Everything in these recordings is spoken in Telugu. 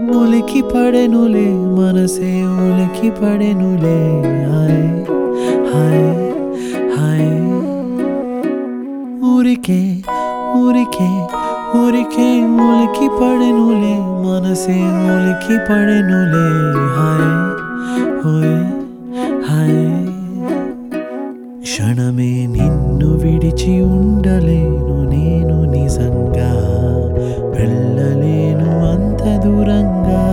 ఉలికి పడెనులే మనసే ఉలికి పడెనులే హాయ్ హాయ్ హాయ్ ఊరికే ఊరికే ఊరికే ఉలికి పడెనులే మనసే ఉలికి పడెనులే హాయ్ హోయ్ హాయ్ క్షణమే నిన్ను విడిచి ఉండలేను నేను నిజంగా వెళ్ళలేను అంత దూరంగా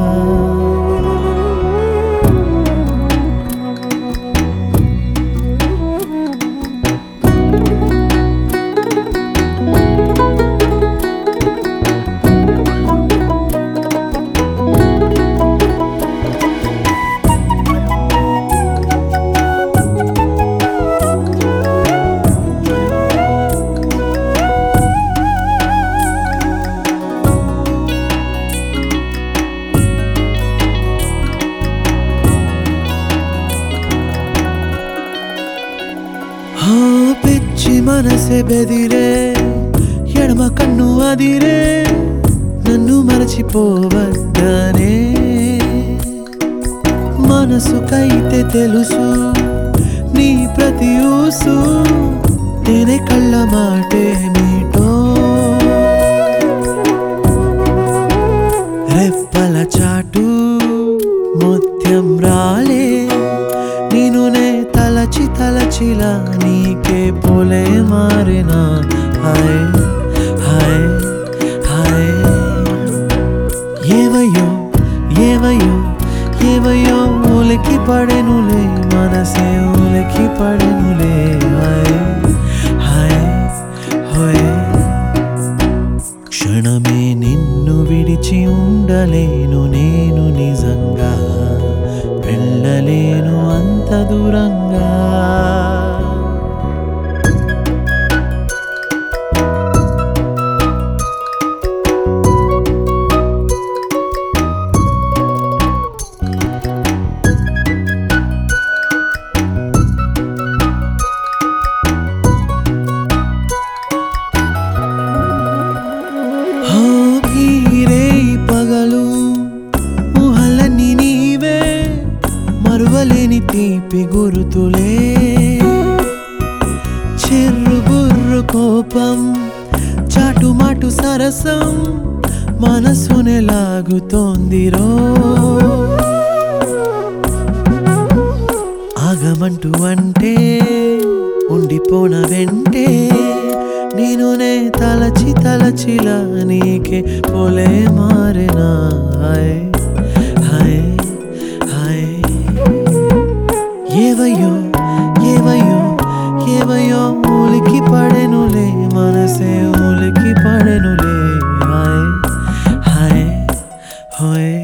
హా పిచ్చి మనసే బెదిరే ఎడమ కన్ను అదిరే నన్ను మరచిపోవద్దనే మనసుకైతే తెలుసు నీ ప్రతి ఊసు నేనే కళ్ళ మాటే మీటో రెప్పల చాటు ముత్యం రాలే నేను నే తలచి తలచిలా నీకే పోలే మారినా హాయ్ హాయ్ హాయ్ ఏవయ్యో ఏవయ్యో ఏవయ్యో ఉలికి పడెనులే మనసే ఉలికి పడెనులే హాయ్ హాయ్ హోయ్ క్షణమే నిన్ను విడిచి ఉండలేను నేను నిజంగా వెళ్ళలేను అంత దూరంగా హా, ఈ రేయి పగలు ఊహలన్నీ నీవే మరువలేని తీపి గురుతులే చెర్రు బుర్రు కోపం చాటుమాటు సరసం మనసునే లాగుతోందిరో ఆగమంటూ అంటే ఉండిపోన వెంటే నేను నే తలచి తలచిలా నీకే పోలే మారినా హాయ్ హాయ్ హాయ్ ఏవయ్యో ఏవయ్యో ఏవయ్యో ఉలికి పడెనులే మనసే ఉలికి పడెనులే హాయ్ హాయ్ హోయ్